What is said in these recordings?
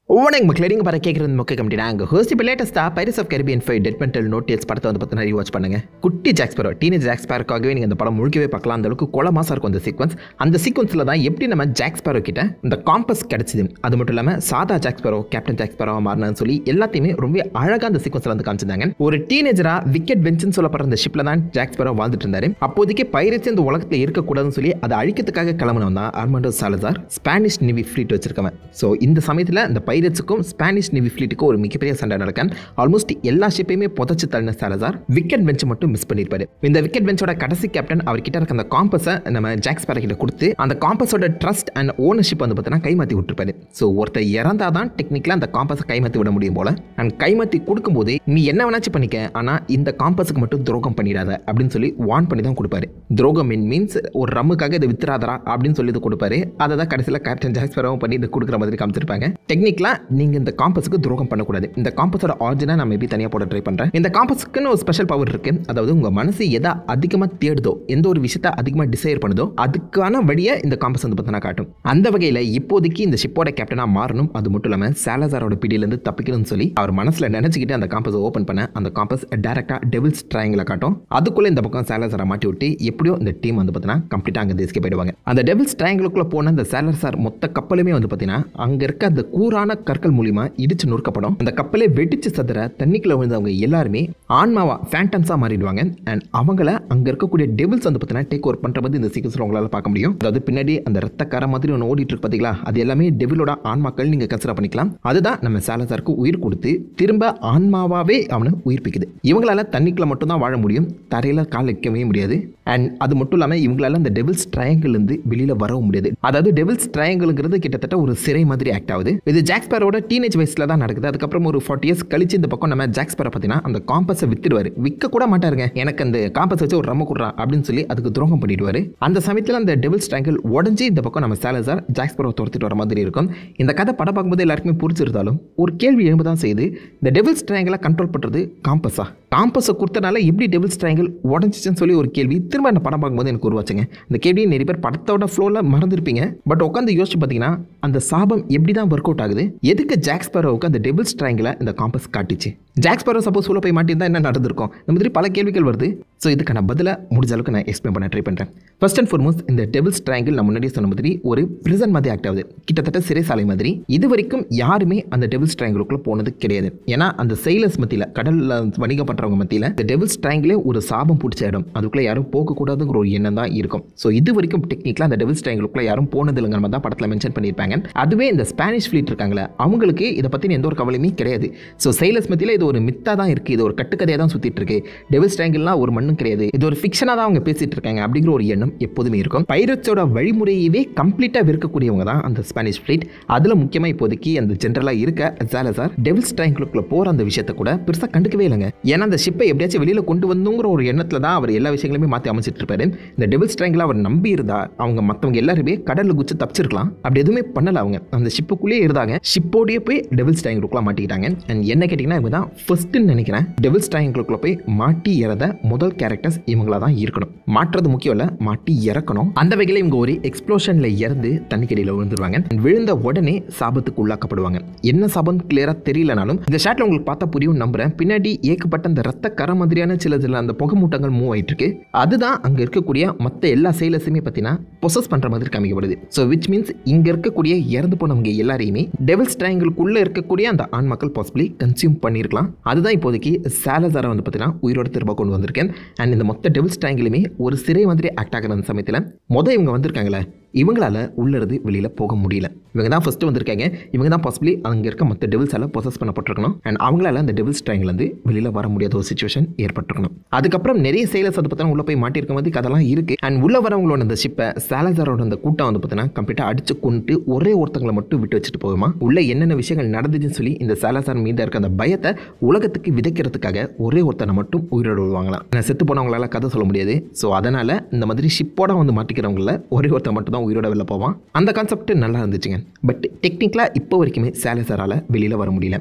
வணக்கம் மக்களே நீங்கள் பாரு கேட்குறது மொக்க கம்பெனி நாங்கள் ஹோஸ்ட் இப்போ லேட்டஸ்ட்டாக pirates of Caribbean five dead men tell no tales படத்தை வந்து பார்த்தீங்கன்னா ரீவாச் பண்ணுங்க குட்டி ஜாக்ஸ்பரோ டீனேஜ் ஜாக்ஸ்பேருக்காகவே நீங்கள் இந்த படம் முழுக்கவே பார்க்கலாம் அந்த அளவுக்கு கொல மாசம் இருக்கும் அந்த சீக்வன்ஸ் அந்த சீக்வன்ஸில் தான் எப்படி நம்ம ஜாக்ஸ்பேரோ கிட்ட இந்த காம்பஸ் கிடச்சிது அது மட்டும் இல்லாமல் சாதா ஜாக்ஸ்பேரோ கேப்டன் ஜாக்ஸ்பேரோ மாறினு சொல்லி எல்லாத்தையுமே ரொம்ப அழகாக அந்த சீக்வன்ஸில் வந்து காமிச்சிருந்தாங்க ஒரு டீனேஜராக விக்கெட் பெஞ்சுன்னு சொல்லப்படுற அந்த ஷிப்பில் தான் ஜாக்ஸ்பேரோ வாழ்ந்துட்டு இருந்தாரு அப்போதைக்கு பைரட்ஸ் இந்த உலகத்தில் இருக்கக்கூடாதுன்னு சொல்லி அதை அழிக்கிறதுக்காக கிளம்பினவன் தான் Armando Salazar Spanish navy fleet வச்சிருக்கவன் ஸோ இந்த சமயத்தில் இந்த பைரட்ஸுக்கும் ஸ்பானிஷ் நிவி ஃப்ளீட்டுக்கும் ஒரு மிகப்பெரிய சண்டை நடக்க ஆல்மோஸ்ட் எல்லா ஷிப்பையுமே புதைச்சு தள்ளின சாலசார் விக்கெட் பெஞ்ச் மட்டும் மிஸ் பண்ணியிருப்பாரு இந்த விக்கெட் பெஞ்சோட கடைசி கேப்டன் அவர்கிட்ட இருக்க அந்த காம்பஸை நம்ம ஜாக்ஸ் பேர கிட்ட கொடுத்து அந்த காம்பஸோட ட்ரஸ்ட் அண்ட் ஓனர்ஷிப் வந்து பார்த்தீங்கன்னா கைமாற்றி விட்டுருப்பாரு ஸோ ஒருத்தர் இறந்தா தான் டெக்னிக்கலாக அந்த காம்பஸை கைமாற்றி விட முடியும் போல அண்ட் கைமாற்றி கொடுக்கும்போது நீ என்ன வேணாச்சும் பண்ணிக்க ஆனால் இந்த காம்பஸுக்கு மட்டும் துரோகம் பண்ணிடாத அப்படின்னு சொல்லி வார்ன் பண்ணி தான் கொடுப்பாரு துரோகம் மீன் மீன்ஸ் ஒரு ரம்முக்காக இதை வித்துறாதரா அப்படின்னு சொல்லி இது கொடுப்பாரு அதை தான் கடைசியில் கேப்டன் ஜாக்ஸ்பராவும் பண்ணி இது கொடுக்குற மாதிரி காமிச்சிருப்பாங்க டெக்னிக்கலாக நீங்கள் இந்த காம்பஸுக்கு துரோகம் பண்ணக்கூடாது இந்த காம்பஸோட ஆரிஜினை நான் மேபி தனியாக போட ட்ரை பண்ணுறேன் இந்த காம்பஸுக்குன்னு ஒரு ஸ்பெஷல் பவர் இருக்கு அதாவது உங்கள் மனசு எதை அதிகமாக தேடுதோ எந்த ஒரு விஷயத்தை அதிகமாக டிசைர் பண்ணுதோ அதுக்கான வழியை இந்த காம்பஸ் வந்து பார்த்தீங்கன்னா காட்டும் அந்த வகையில் இப்போதைக்கு இந்த ஷிப்போட கேப்டனாக மாறணும் அது மட்டும் இல்லாமல் சாலசாரோட பிடியிலேருந்து தப்பிக்கணும்னு சொல்லி அவர் மனசில் நினச்சிக்கிட்டு அந்த காம்பஸை ஓப்பன் பண்ண அந்த காம்பஸ் டேரெக்டாக டெவில்ஸ் ட்ரையாங்கில் காட்டும் அதுக்குள்ளே இந்த பக்கம் சாலசாரை மாட்டி விட்டு எப்படியோ இந்த டீம் வந்து பார்த்தீங்கன்னா கம்ப்ளீட்டாக அங்கே தேசிக்க போயிடுவாங்க அந்த டெவில்ஸ் ட்ரையாங்கிளுக்குள்ளே போன அந்த சாலசார் மொத்த கப்பலுமே வந்து பார்த்தீங்கன்னா அங்கே இருக்க அந்த கூரான கற்கள் மூலிமா இடிச்சு நொறுக்கப்படும் அந்த கப்பலே வெடிச்சு சதுர தண்ணிக்குள்ள விழுந்தவங்க எல்லாருமே ஆன்மாவா ஃபேண்டம்ஸாக மாறிடுவாங்க அண்ட் அவங்கள அங்கே இருக்கக்கூடிய டெவில்ஸ் வந்து பார்த்தீங்கன்னா டேக் ஓவர் பண்ணுற மாதிரி இந்த சீக்கிரம் உங்களால் பார்க்க முடியும் அதாவது பின்னாடி அந்த ரத்த கரை மாதிரி ஒன்று ஓடிட்டு இருக்கு பார்த்தீங்களா அது எல்லாமே டெவிலோட ஆன்மாக்கள் நீங்கள் கன்சிடர் பண்ணிக்கலாம் அதுதான் நம்ம சாலசாருக்கு உயிர் கொடுத்து திரும்ப ஆன்மாவாகவே அவனை உயிர்ப்பிக்குது இவங்களால தண்ணிக்குள்ள மட்டும் தான் வாழ முடியும் தரையில் கால் வைக்கவே முடியாது அண்ட் அது மட்டும் இல்லாமல் இவங்களால அந்த டெவில்ஸ் ட்ரையாங்கிள்லேருந்து வெளியில் வரவும் முடியாது அதாவது டெவில்ஸ் ட்ரையாங்கிள்ங்கிறது கிட்டத்தட்ட ஒரு சிறை மாதிரி ஆக்ட் ஆகுது இது ஜாக்ஸ்பரோட டீனேஜ் வயசில் தான் நடக்குது அதுக்கப்புறம் ஒரு ஃபார்ட்டி இயர்ஸ் கழிச்சு இந்த பக்கம் நம்ம ஜாக்ஸ்பரை பார்த்தீங்கன்னா அந்த காம்பஸை வித்துடுவார் விற்க கூட மாட்டாருங்க எனக்கு அந்த காம்பஸ் வச்சு ஒரு ரம்ம குடுறா அப்படின்னு சொல்லி அதுக்கு துரோகம் பண்ணிடுவார் அந்த சமயத்தில் அந்த டெவில்ஸ் ட்ரையாங்கிள் உடஞ்சி இந்த பக்கம் நம்ம சாலசார் ஜாக்ஸ்பரை துரத்திட்டு வர மாதிரி இருக்கும் இந்த கதை படம் பார்க்கும்போது எல்லாருக்குமே பிடிச்சிருந்தாலும் ஒரு கேள்வி எழும்ப தான் செய்யுது இந்த டெவில்ஸ் ட்ரையாங்கிளை கண்ட்ரோல் பண்ணுறது காம்பஸா காம்பஸை கொடுத்தனால எப்படி டெவில்ஸ் ட்ரையாங்கிள் உடஞ்சிச்சுன்னு சொல்லி ஒரு கேள்வி திரும்ப அந்த படம் பார்க்கும்போது எனக்கு உருவாச்சுங்க இந்த கேள்வியை நிறைய பேர் படத்தோட ஃப்ளோவில் மறந்துருப்பீங்க பட் உட்காந்து யோசிச்சு பார்த்தீங்கன்னா அந்த சாபம் எப்படி தான் ஒர்க் அவுட் ஆகுது எதுக்கு ஜாக்ஸ்பரோவுக்கு அந்த டெவில்ஸ் ட்ரையாங்கிளை இந்த காம்பஸ் காட்டுச்சு ஜாக்ஸ்பரோ சப்போஸ் உள்ள போய் மாட்டியிருந்தா என்ன நடந்திருக்கும் இந்த மாதிரி பல கேள்விகள் வருது ஸோ இதுக்கான பதிலை முடிஞ்ச அளவுக்கு நான் எக்ஸ்பிளைன் பண்ண ட்ரை பண்ணுறேன் ஃபர்ஸ்ட் அண்ட் ஃபார்மோஸ்ட் இந்த டெவில்ஸ் ட்ரையாங்கிள் நான் முன்னாடியே சொன்ன மாதிரி ஒரு பிரிசன் மாதிரி ஆக்ட் ஆகுது கிட்டத்தட்ட சிறைசாலை மாதிரி இது வரைக்கும் யாருமே அந்த டெவில்ஸ் ட்ரையாங்கிளுக்குள்ள போனது கிடையாது ஏன்னா அந்த செயலர்ஸ் மத்தியில் கடலில் வணிகம் பண்ணுறவங்க மத்தியில் இந்த டெவில்ஸ் ட்ரையாங்கிளே ஒரு சாபம் பிடிச்ச இடம் அதுக்குள்ளே யாரும் போகக்கூடாதுங்கிற ஒரு எண்ணம் தான் இருக்கும் ஸோ இது வரைக்கும் டெக்னிக்கலாக அந்த டெவில்ஸ் ட்ரையாங்கிளுக்குள்ள யாரும் போனது இல்லைங்கிற மாதிரி தான் படத்தில் மென்ஷன் பண்ணியிருப்பாங்க அதுவே இந்த ஸ்பானிஷ் ஃப்ளீட் இருக்காங்களே அவங்களுக்கு இதை பற்றின எந்த ஒரு கவலையுமே கிடையாது ஸோ செயலர்ஸ் மத்தியில் இது ஒரு மித்தாக தான் இருக்குது இது ஒரு கட்டுக்கதையாக தான் சுற்றிட்டு இருக்கு டெவில்ஸ் ட்ரையாங்கிள்லாம் ஒரு மண்ணும் கிடையாது இது ஒரு ஃபிக்ஷனாக தான் அவங்க பேசிட்டு இருக்காங்க அப்படிங்கிற ஒரு எண்ணம் எப்போதுமே இருக்கும் பைரட்ஸோட வழிமுறையவே கம்ப்ளீட்டாக விற்கக்கூடியவங்க தான் அந்த ஸ்பானிஷ் ஃப்ளீட் அதில் முக்கியமாக இப்போதைக்கு அந்த ஜென்ரலாக இருக்க ஜாலசார் டெவில்ஸ் ட்ரையாங்கிளுக்குள்ள போகிற அந்த விஷயத்தை கூட பெருசாக கண்டுக்கவே இல்லைங்க ஏன்னா அந்த ஷிப்பை எப்படியாச்சும் வெளியில் கொண்டு வந்துங்கிற ஒரு எண்ணத்தில் தான் அவர் எல்லா விஷயங்களுமே மாற்றி அமைச்சிட்டு இருப்பாரு இந்த டெவில்ஸ் ட்ரையாங்கிள் அவர் நம்பி இருந்தா அவங்க மற்றவங்க எல்லாருமே கடலில் குச்சி தப்பிச்சிருக்கலாம் அப்படி எதுவுமே பண்ணல அவங்க அந்த ஷிப்புக்குள்ளேயே இருந்தாங்க ஷிப்போடயே போய் டெவில்ஸ் ட்ரையாங்கிளுக்குள்ள மாட்டிக்கிட்டாங்க அண்ட் என்ன கேட்டிங்கன்னா இவங்க தான் ஃபர்ஸ்ட்டுன்னு நினைக்கிறேன் டெவில்ஸ் ட்ரையாங்கிளுக்குள்ள போய் மாட்டி இறந்த முதல் கேரக்டர்ஸ் இவங்களா தான் இருக்கணும் மாற்றுறது முக்கியம் இல்லை மாட்டி இறக்கணும் அந்த வகையில் இவங்க ஒரு எக்ஸ்ப்ளோஷனில் இறந்து தண்ணிக்கடியில் விழுந்துருவாங்க And விழுந்த உடனே சாபத்துக்கு உள்ளாக்கப்படுவாங்க என்ன சாபம் கிளியராக தெரியலனாலும் இந்த ஷாட்டில் உங்களுக்கு பார்த்தா புரியும் நம்புறேன் பின்னாடி ஏக்கப்பட்ட அந்த ரத்த கரை மாதிரியான சில சில அந்த புகை மூட்டங்கள் மூவ் ஆயிட்டு இருக்கு அதுதான் அங்கே இருக்கக்கூடிய மற்ற எல்லா செயலஸுமே பார்த்தீங்கன்னா பொசஸ் பண்ணுற மாதிரி காமிக்கப்படுது ஸோ விச் மீன்ஸ் இங்கே இருக்கக்கூடிய இறந்து போனவங்க எல்லாரையுமே டெவில்ஸ் ட்ரையாங்கிள்குள்ளே இருக்கக்கூடிய அந்த ஆண் மக்கள் பாசிபிளி கன்சியூம் பண்ணியிருக்கலாம் அதுதான் இப்போதைக்கு சாலசாரை வந்து பார்த்தீங்கன்னா உயிரோட திரும்ப கொண்டு வந்திருக்கேன் அண்ட் இந்த மொத்த டெவில்ஸ் ட்ரையாங்கிலுமே ஒரு சிறை மாதிரி ஆக்ட் ஆகிற அந்த சமயத்தில் மொதல் இவங்க வந்திருக்காங்களே இவங்களால உள்ளிருந்து வெளியில் போக முடியல இவங்க தான் ஃபஸ்ட்டு வந்திருக்காங்க இவங்க தான் பாசிபிளி அங்கே இருக்க மற்ற டெவில்ஸால் பொசஸ் பண்ணப்பட்டிருக்கணும் அண்ட் அவங்களால அந்த டெவில்ஸ் ட்ரையாங்கிலேருந்து வெளியில் வர முடியாத ஒரு சுச்சுவேஷன் ஏற்பட்டிருக்கணும் அதுக்கப்புறம் நிறைய செயலர்ஸ் வந்து பார்த்தீங்கன்னா உள்ளே போய் மாட்டியிருக்க மாதிரி கதெல்லாம் இருக்குது அண்ட் உள்ள வரவங்களோட அந்த ஷிப்பை சாலசாரோட அந்த கூட்டம் வந்து பார்த்தீங்கன்னா கம்ப்ளீட்டாக அடிச்சு கொண்டு ஒரே ஒருத்தங்களை மட்டும் விட்டு வச்சுட்டு போகுமா உள்ள என்னென்ன விஷயங்கள் நடந்துச்சுன்னு சொல்லி இந்த சாலசார் மீது இருக்க அந்த பயத்தை உலகத்துக்கு விதைக்கிறதுக்காக ஒரே ஒருத்தனை மட்டும் உயிரோடு விடுவாங்களாம் நான் செத்து போனவங்களால கதை சொல்ல முடியாது ஸோ அதனால் இந்த மாதிரி ஷிப்போட வந்து மாட்டிக்கிறவங்கள ஒரே ஒருத்தன் மட்டும் தான் உயிரோட வெளில போவான் அந்த கான்செப்ட் நல்லா இருந்துச்சுங்க பட் டெக்னிக்கலாக இப்போ வரைக்குமே சாலசாரால் வெளியில் வர முடியல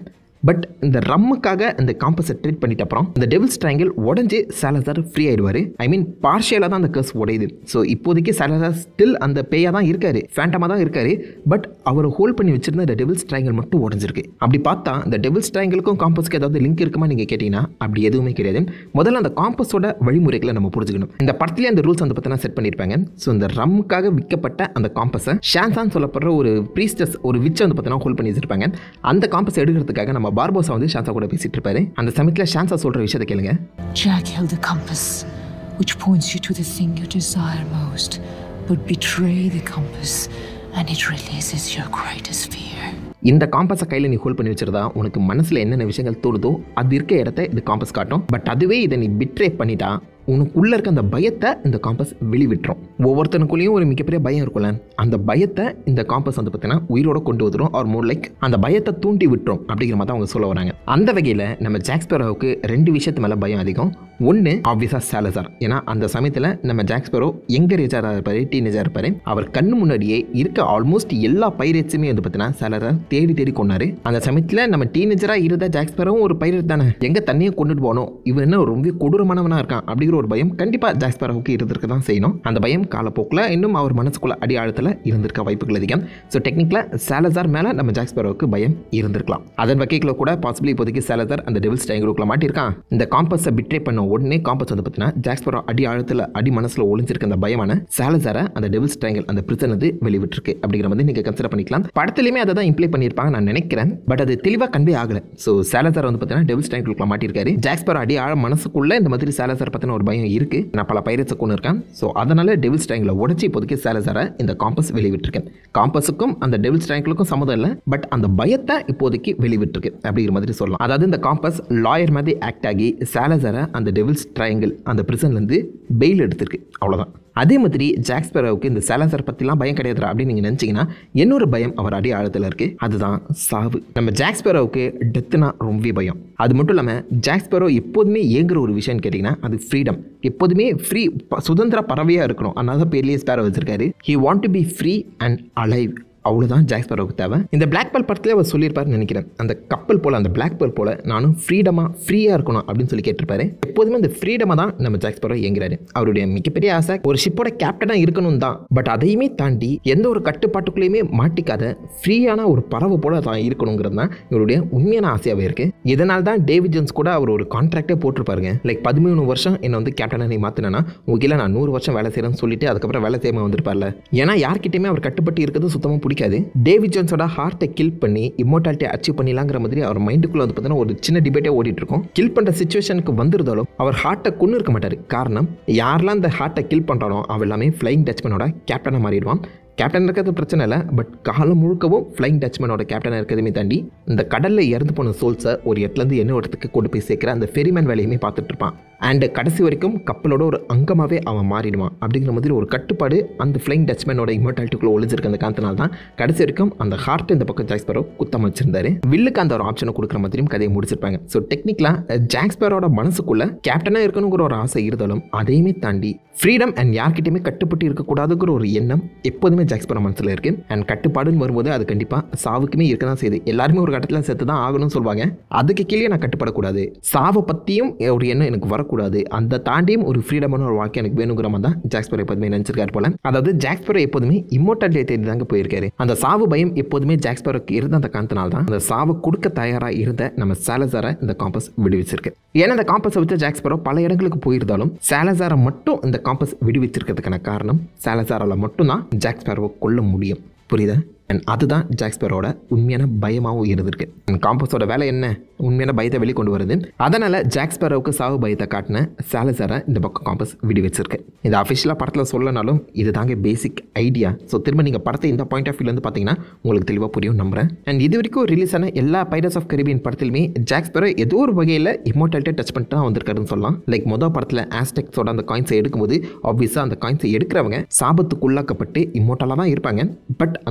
பட் இந்த ரம்முக்காக இந்த காம்பஸை ட்ரீட் பண்ணிட்ட அப்புறம் இந்த டெவில்ஸ் ட்ரையாங்கிள் உடஞ்சி சாலசார் ஃப்ரீ ஆயிடுவார் ஐ மீன் பார்ஷியலாக தான் அந்த கர்ஸ் உடையுது ஸோ இப்போதைக்கு சாலசார் ஸ்டில் அந்த பேயாக தான் இருக்காரு ஃபேண்டமாக தான் இருக்காரு பட் அவர் ஹோல்ட் பண்ணி வச்சிருந்த இந்த டெவில்ஸ் ட்ரையாங்கிள் மட்டும் உடஞ்சிருக்கு அப்படி பார்த்தா இந்த டெவில்ஸ் ட்ரையாங்கிளுக்கும் காம்பஸ்க்கு ஏதாவது லிங்க் இருக்குமா நீங்கள் கேட்டிங்கன்னா அப்படி எதுவுமே கிடையாது முதல்ல அந்த காம்பஸோட வழிமுறைகளை நம்ம புரிஞ்சுக்கணும் இந்த படத்துலேயே அந்த ரூல்ஸ் வந்து பார்த்தீங்கன்னா செட் பண்ணியிருப்பாங்க ஸோ இந்த ரம்முக்காக விற்கப்பட்ட அந்த காம்பஸை ஷான்சான் சொல்லப்படுற ஒரு ப்ரீஸ்டஸ் ஒரு விச்சை வந்து பார்த்தீங்கன்னா ஹோல்ட் பண்ணி வச்சிருப்பாங்க அந்த காம்பஸ் எடுக்கிறதுக்காக நம்ம பார்போஸா வந்து ஷான்சா கூட பேசிட்டு இருப்பாரு அந்த சமயத்தில் ஷான்சா சொல்கிற விஷயத்தை கேளுங்க Jack held the compass, which points you to the thing you desire most. But betray the compass, and it releases your greatest fear. இந்த காம்பஸை கையில் நீ ஹோல்ட் பண்ணி வச்சிருந்தா உனக்கு மனசில் என்னென்ன விஷயங்கள் தோணுதோ அது இருக்க இடத்த இது காம்பஸ் காட்டும் பட் அதுவே இதை நீ பிட்ரே பண்ணிட்டா உனக்குள்ளே இருக்க அந்த பயத்தை இந்த காம்பஸ் வெளிவிட்டுரும் ஒவ்வொருத்தனுக்குள்ளேயும் ஒரு மிகப்பெரிய பயம் இருக்கும்ல அந்த பயத்தை இந்த காம்பஸ் வந்து பார்த்தீங்கன்னா உயிரோட கொண்டு வந்துடும் ஆர் மோர் லைக் அந்த பயத்தை தூண்டி விட்டுரும் அப்படிங்கிற மாதிரி தான் அவங்க சொல்ல வராங்க அந்த வகையில் நம்ம ஜாக்ஸ்பெரோவுக்கு ரெண்டு விஷயத்து மேலே பயம் அதிகம் ஒன்று ஆப்வியஸாக சாலசார் ஏன்னா அந்த சமயத்தில் நம்ம ஜாக்ஸ்பெரோ எங்கர் ஏஜாராக இருப்பார் டீனேஜாக இருப்பார் அவர் கண்ணு முன்னாடியே இருக்க ஆல்மோஸ்ட் எல்லா பைரேட்ஸுமே வந்து பார்த்தீங்கன்னா சாலசார் தேடி தேடி கொண்டாரு அந்த சமயத்தில் நம்ம டீனேஜராக இருந்த ஜாக்ஸ்பெரோவும் ஒரு பைரட் தானே எங்கே தண்ணியை கொண்டுட்டு போகணும் இவன் என்ன ரொம்ப கொடூரமானவனாக இருக்கான் அப்படிங்கிற ஒரு பயம் கண்டிப்பாக ஜாக்ஸ்பெரோவுக்கு இருந்திருக்க தான் செய்யணும் அந்த பயம் காலப்போக்கில் இன்னும் அவர் மனசுக்குள்ள அடி ஆழத்தில் இருந்திருக்க வாய்ப்புகள் அதிகம் ஸோ டெக்னிக்கலாக சாலசார் மேலே நம்ம ஜாக்ஸ்பெரோவுக்கு பயம் இருந்திருக்கலாம் அதன் வகையில் கூட பாசிபிளி இப்போதைக்கு சாலசார் அந்த டெவில்ஸ் டைங்குள்ள மாட்டியிருக்கான் இந்த காம்பஸை பிட்ரே பண்ண உடனே காம்பஸ் வந்து பார்த்தீங்கன்னா ஜாக்ஸ்பரோ அடி ஆழத்தில் அடி மனசில் ஒளிஞ்சிருக்க அந்த பயமான சாலசாரை அந்த டெவில்ஸ் ட்ரையாங்கிள் அந்த பிரச்சனை வந்து வெளிவிட்டிருக்கு அப்படிங்கிற மாதிரி நீங்கள் கன்சிடர் பண்ணிக்கலாம் படத்துலையுமே அதை தான் இம்ப்ளை பண்ணியிருப்பாங்க நான் நினைக்கிறேன் பட் அது தெளிவாக கன்வே ஆகலை ஸோ சாலசார் வந்து பார்த்தீங்கன்னா டெவில்ஸ் ட்ரையாங்கிள் மாட்டியிருக்காரு ஜாக்ஸ்பரோ அடி ஆழ மனசுக்குள்ள இந்த மாதிரி சாலசார் பற்றின ஒரு பயம் இருக்கு நான் பல பயிரத்தை கொண்டு இருக்கேன் ஸோ அதனால டெவில்ஸ் ட்ரையாங்கிளை உடச்சி இப்போதைக்கு சாலசாரை இந்த காம்பஸ் வெளிவிட்டிருக்கேன் காம்பஸுக்கும் அந்த டெவில்ஸ் ட்ரையாங்கிளுக்கும் சம்மதம் இல்லை பட் அந்த பயத்தை இப்போதைக்கு வெளிவிட்டிருக்கு அப்படிங்கிற மாதிரி சொல்லலாம் அதாவது இந்த காம்பஸ் லாயர் மாதிரி ஆக்ட் ஆகி சாலசாரை அந்த டெவில்ஸ் ட்ரையாங்கிள் அந்த பிரிசன்லேருந்து பெயில் எடுத்திருக்கு அவ்வளோதான் அதே மாதிரி ஜாக்ஸ்பெரோவுக்கு இந்த சாலசார் பற்றிலாம் பயம் கிடையாதுடா அப்படின்னு நீங்கள் நினச்சிங்கன்னா இன்னொரு பயம் அவர் அடி ஆழத்தில் இருக்குது அதுதான் சாவு நம்ம ஜாக்ஸ்பெரோவுக்கு டெத்துனா ரொம்ப பயம் அது மட்டும் இல்லாமல் ஜாக்ஸ்பெரோ எப்போதுமே ஏங்குற ஒரு விஷயம்னு கேட்டிங்கன்னா அது ஃப்ரீடம் எப்போதுமே ஃப்ரீ சுதந்திர பறவையாக இருக்கணும் அதனால தான் பேர்லேயே ஸ்பேரோ வச்சிருக்காரு he want to be free and alive அவ்வளோதான் ஜாக்ஸ்பரோவுக்கு தேவை இந்த பிளாக் பேல் படத்துல அவர் சொல்லியிருப்பாருன்னு நினைக்கிறேன் அந்த கப்பல் போல் அந்த பிளாக் பேல் போல் நானும் ஃப்ரீடமாக ஃப்ரீயாக இருக்கணும் அப்படின்னு சொல்லி கேட்டிருப்பாரு எப்போதுமே அந்த ஃப்ரீடமாக தான் நம்ம ஜாக்ஸ்பரோ இயங்குறாரு அவருடைய மிகப்பெரிய ஆசை ஒரு ஷிப்போட கேப்டனாக இருக்கணும் தான் பட் அதையுமே தாண்டி எந்த ஒரு கட்டுப்பாட்டுக்குள்ளேயுமே மாட்டிக்காத ஃப்ரீயான ஒரு பறவை போல தான் இருக்கணுங்கிறது தான் இவருடைய உண்மையான ஆசையாகவே இருக்குது இதனால் தான் டேவிட் ஜோன்ஸ் கூட அவர் ஒரு கான்ட்ராக்டே போட்டிருப்பாருங்க லைக் பதிமூணு வருஷம் என்னை வந்து கேப்டனாக நீ மாற்றினா உங்க கீழே நான் நூறு வருஷம் வேலை செய்கிறேன்னு சொல்லிட்டு அதுக்கப்புறம் வேலை செய்யாமல் வந்திருப்பார்ல ஏன்னா யார்கிட்டயுமே அவர் கட்டுப்பட்டு இருக்கிறது சுத்தமாக பிடிக்காது டேவிட் ஜோன்ஸோட ஹார்ட்டை கில் பண்ணி இம்மோட்டாலிட்டி அச்சீவ் பண்ணிடலாங்கிற மாதிரி அவர் மைண்டுக்குள்ள வந்து பார்த்தீங்கன்னா ஒரு சின்ன டிபேட்டே ஓடிட்டு இருக்கும் கில் பண்ணுற சுச்சுவேஷனுக்கு வந்திருந்தாலும் அவர் ஹார்ட்டை கொண்டு இருக்க மாட்டார் காரணம் யாரெல்லாம் அந்த ஹார்ட்டை கில் பண்ணுறானோ அவன் எல்லாமே ஃப்ளைங் டச்மேனோட கேப்டனாக மாறிடுவான் கேப்டன் இருக்கிறது பிரச்சனை இல்லை பட் காலம் முழுக்கவும் ஃப்ளைங் டச்மேனோட கேப்டனாக இருக்கிறதுமே தாண்டி இந்த கடலில் இறந்து போன சோல்ஸை ஒரு இடத்துலேருந்து என்ன இடத்துக்கு கொண்டு போய் சேர்க்குற அந்த ஃபெரிமேன் வேலையுமே பார்த்துட்டு இருப்பான் அண்ட் கடைசி வரைக்கும் கப்பலோட ஒரு அங்கமாகவே அவன் மாறிடுவான் அப்படிங்கிற மாதிரி ஒரு கட்டுப்பாடு அந்த ஃப்ளைங் டச்மேனோட இமோட்டாலிட்டிக்குள்ளே ஒளிஞ்சிருக்க அந்த காரணத்தினால தான் கடைசி வரைக்கும் அந்த ஹார்ட் இந்த பக்கம் ஜாக்ஸ்பரோ குத்தம் வச்சிருந்தாரு வில்லுக்கு அந்த ஒரு ஆப்ஷனை கொடுக்குற மாதிரியும் கதையை முடிச்சிருப்பாங்க ஸோ டெக்னிக்கலாக ஜாக்ஸ்பரோட மனசுக்குள்ள கேப்டனாக இருக்கணுங்கிற ஒரு ஆசை இருந்தாலும் அதையுமே தாண்டி ஃப்ரீடம் அண்ட் யார்கிட்டயுமே கட்டுப்பட்டு இருக்கக்கூடாதுங்கிற ஒரு எண்ணம் எப்போதுமே ஜாக்ஸ்பரோ மனசில் இருக்கு அண்ட் கட்டுப்பாடுன்னு வரும்போது அது கண்டிப்பாக சாவுக்குமே இருக்க தான் செய்யுது எல்லாருமே ஒரு கட்டத்தில் செத்து தான் ஆகணும்னு சொல்லுவாங்க அதுக்கு கீழே நான் கட்டுப்படக்கூடாது சாவை பற்றியும் ஒரு எண்ணம் எனக்கு வரக்கூடாது அந்த தாண்டியும் ஒரு ஃப்ரீடமான ஒரு வாழ்க்கை எனக்கு வேணுங்கிற மாதிரி தான் ஜாக்ஸ்பரோ எப்போதுமே நினச்சிருக்காரு போல அதாவது ஜாக்ஸ்பரோ எப்போதுமே இம்மோட்டாலிட்டியை தேடி தாங்க போயிருக்காரு அந்த சாவு பயம் எப்போதுமே ஜாக்ஸ்பரோக்கு இருந்த அந்த காரணத்தினால தான் அந்த சாவை கொடுக்க தயாராக இருந்த நம்ம சாலசாரை இந்த காம்பஸ் விடுவிச்சிருக்கு ஏன்னா இந்த காம்பஸை வச்சு ஜாக்ஸ்பரோ பல இடங்களுக்கு போயிருந்தாலும் சாலசாரை மட்டும் இந்த காம்பஸ் விடுவிச்சிருக்கிறதுக்கான காரணம் சாலசாரால் மட்டும்தான் ஜாக்ஸ்பரோவை கொல்ல முடியும் புரியுதா அண்ட் அதுதான் ஜாக்ஸ்பரோட உண்மையான பயமாகவும் இருந்திருக்கு அண்ட் காம்பஸோட வேலை என்ன உண்மையான பயத்தை வெளிக்கொண்டு வருது அதனால் ஜாக்ஸ்பரோவுக்கு சாவு பயத்தை காட்டின சாலசாரை இந்த பக்கம் காம்பஸ் விடி வச்சிருக்கு இது அஃபிஷியலாக படத்தில் சொல்லனாலும் இது தாங்க பேசிக் ஐடியா ஸோ திரும்ப நீங்கள் படத்தை இந்த பாயிண்ட் ஆஃப் வியூலேருந்து பார்த்தீங்கன்னா உங்களுக்கு தெளிவாக புரியும் நம்புறேன் அண்ட் இது வரைக்கும் ரிலீஸ் ஆன எல்லா பைரட்ஸ் ஆஃப் கரிபியன் படத்திலுமே ஜாக்ஸ்பரோ ஏதோ ஒரு வகையில் இம்மோட்டாலிட்டியை டச் பண்ணிட்டு தான் வந்திருக்காருன்னு சொல்லலாம் லைக் மொதல் படத்தில் ஆஸ்டெக்ஸோட அந்த காயின்ஸை எடுக்கும்போது ஆப்வியஸாக அந்த காயின்ஸை எடுக்கிறவங்க சாபத்துக்குள்ளாக்கப்பட்டு இம்மோட்டலாக தான் இருப்பாங்க பட் அந்த சாபத்து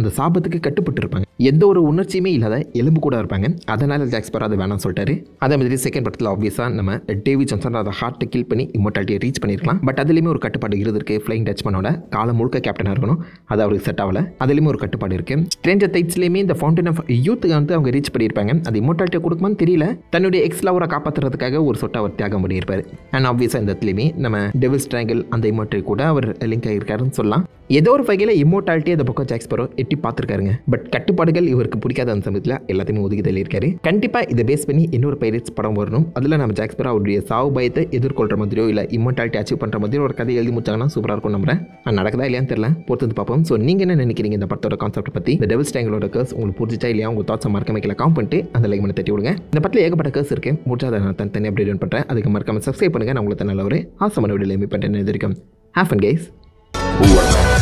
காரணத்துக்கு கட்டுப்பட்டு இருப்பாங்க எந்த ஒரு உணர்ச்சியுமே இல்லாத எலும்பு கூட இருப்பாங்க அதனால் ஜாக்ஸ்பர் அதை வேணாம் சொல்லிட்டாரு அதே மாதிரி செகண்ட் படத்தில் ஆப்வியஸாக நம்ம டேவி ஜான்சன் அதை ஹார்ட்டை கில் பண்ணி இம்மோட்டாலிட்டியை ரீச் பண்ணியிருக்கலாம் பட் அதுலேயுமே ஒரு கட்டுப்பாடு இருந்திருக்கு ஃப்ளைங் டச்மனோட காலம் முழுக்க கேப்டனாக இருக்கணும் அது அவருக்கு செட் ஆகல அதுலேயுமே ஒரு கட்டுப்பாடு இருக்கு ஸ்ட்ரேஞ்சர் டைட்ஸ்லேயுமே இந்த ஃபவுண்டன் ஆஃப் யூத்துக்கு வந்து அவங்க ரீச் பண்ணியிருப்பாங்க அது இம்மோட்டாலிட்டியை கொடுக்குமான்னு தெரியல தன்னுடைய எக்ஸ் லவரை காப்பாற்றுறதுக்காக ஒரு சொட்டை அவர் தியாகம் பண்ணியிருப்பார் அண்ட் ஆப்வியஸாக இந்த இடத்துலையுமே நம்ம டெவில் ஸ்ட்ராங்கிள் அந்த இம்மோட்டல் கூட அவர் லிங்க் ஆகியிருக்காருன்னு சொல்லலாம் ஏதோ ஒரு வகையில் இம்மோட்டாலிட்டி அந்த பக்கம் ஜாக்ஸ்பரோ எட்டி பார்த்துருக்காருங்க பட் கட்டுப்பாடுகள் இவருக்கு பிடிக்காத அந்த சமயத்தில் எல்லாத்தையுமே ஒதுக்கி தள்ளியிருக்காரு கண்டிப்பாக இதை பேஸ் பண்ணி இன்னொரு பைரேட்ஸ் படம் வரணும் அதில் நம்ம ஜாக்ஸ்பரோ அவருடைய சாவு பயத்தை எதிர்கொள்கிற மாதிரியோ இல்லை இம்மோட்டாலிட்டி அச்சீவ் பண்ணுற மாதிரியோ ஒரு கதை எழுதி முடிச்சாங்கன்னா சூப்பராக இருக்கும் நம்புறேன் அது நடக்குதா இல்லையான்னு தெரியல பொறுத்து வந்து பார்ப்போம் ஸோ நீங்கள் என்ன நினைக்கிறீங்க இந்த படத்தோட கான்செப்ட் பற்றி இந்த டெவில் ஸ்டாங்களோட கர்ஸ் உங்களுக்கு புரிஞ்சிச்சா இல்லையா உங்கள் தாட்ஸை மறக்க வைக்கல காம் பண்ணிட்டு அந்த லைக் பண்ணி தட்டி விடுங்க இந்த படத்தில் ஏகப்பட்ட கர்ஸ் இருக்கு முடிச்சா அதை நான் தனி அப்டேட் பண்ணுறேன் அதுக்கு மறக்காம சப்ஸ்கிரைப் பண்ணுங்கள் நான் உங்களுக்கு நல்ல ஒரு ஆசமான வீடியோ மீட் பண்ணுறேன் எதிர்க்கும் half and guys Who are